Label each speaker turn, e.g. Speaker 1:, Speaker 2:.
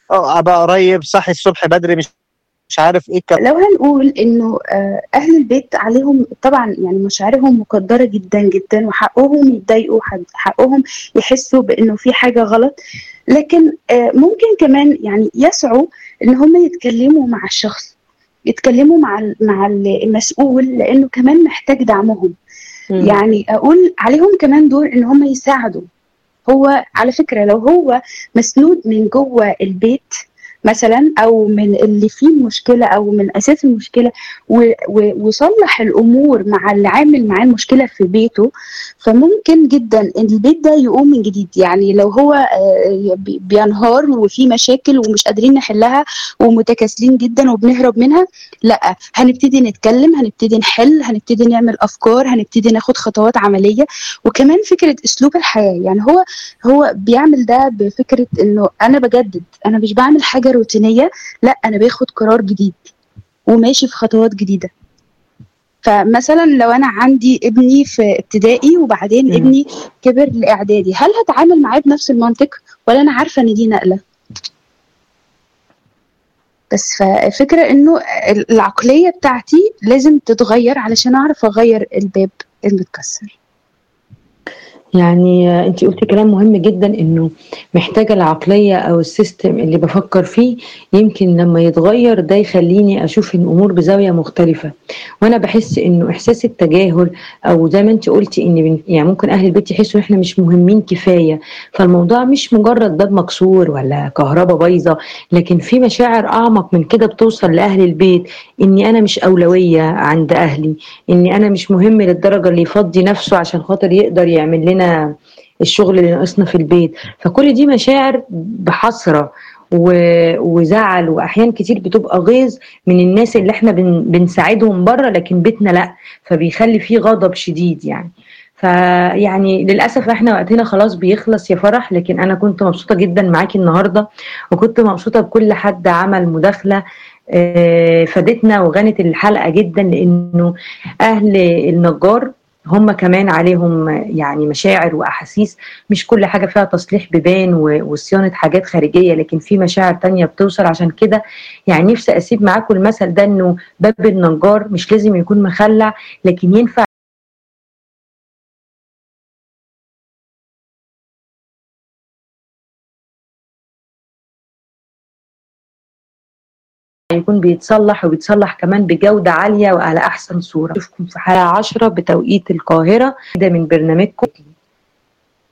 Speaker 1: اه ابقى قريب صحي الصبح بدري مش مش عارف ايه الكلام
Speaker 2: لو هنقول انه آه، اهل البيت عليهم طبعا يعني مشاعرهم مقدره جدا جدا وحقهم يتضايقوا حد- حقهم يحسوا بانه في حاجه غلط لكن آه، ممكن كمان يعني يسعوا ان هم يتكلموا مع الشخص يتكلموا مع ال- مع المسؤول لانه كمان محتاج دعمهم
Speaker 3: مم.
Speaker 2: يعني اقول عليهم كمان دور ان هم يساعدوا هو على فكره لو هو مسنود من جوه البيت مثلا او من اللي فيه المشكله او من اساس المشكله و- و- وصلح الامور مع اللي عامل معاه المشكله في بيته فممكن جدا ان البيت ده يقوم من جديد يعني لو هو آه، بي- بينهار وفي مشاكل ومش قادرين نحلها ومتكاسلين جدا وبنهرب منها لا هنبتدي نتكلم هنبتدي نحل هنبتدي نعمل افكار هنبتدي ناخد خطوات عمليه وكمان فكره اسلوب الحياه يعني هو هو بيعمل ده بفكره انه انا بجدد انا مش بعمل حاجه روتينيه لا انا باخد قرار جديد وماشي في خطوات جديده فمثلا لو انا عندي ابني في ابتدائي وبعدين
Speaker 3: مم.
Speaker 2: ابني كبر لاعدادي هل هتعامل معاه بنفس المنطق ولا انا عارفه ان دي نقله بس ففكرة انه العقلية بتاعتي لازم تتغير علشان اعرف اغير الباب المتكسر
Speaker 3: يعني انت قلتي كلام مهم جدا انه محتاجه العقليه او السيستم اللي بفكر فيه يمكن لما يتغير ده يخليني اشوف الامور بزاويه مختلفه وانا بحس انه احساس التجاهل او زي ما انت قلتي ان بن- يعني ممكن اهل البيت يحسوا ان احنا مش مهمين كفايه فالموضوع مش مجرد باب مكسور ولا كهرباء بايظه لكن في مشاعر اعمق من كده بتوصل لاهل البيت اني انا مش اولويه عند اهلي اني انا مش مهم للدرجه اللي يفضي نفسه عشان خاطر يقدر يعمل لنا الشغل اللي ناقصنا في البيت فكل دي مشاعر بحسره و- وزعل واحيان كتير بتبقى غيظ من الناس اللي احنا بن بنساعدهم بره لكن بيتنا لا فبيخلي فيه غضب شديد يعني فيعني للاسف احنا وقتنا خلاص بيخلص يا فرح لكن انا كنت مبسوطه جدا معاكي النهارده وكنت مبسوطه بكل حد عمل مداخله آه، فادتنا وغنت الحلقه جدا لانه اهل النجار هم كمان عليهم يعني مشاعر واحاسيس مش كل حاجه فيها تصليح بيبان و- وصيانه حاجات خارجيه لكن في مشاعر تانية بتوصل عشان كده يعني نفسي اسيب معاكم المثل ده انه باب النجار مش لازم يكون مخلع لكن ينفع يكون بيتصلح وبيتصلح كمان بجودة عالية وعلى أحسن صورة أشوفكم في حلقة عشرة بتوقيت القاهرة ده من برنامجكم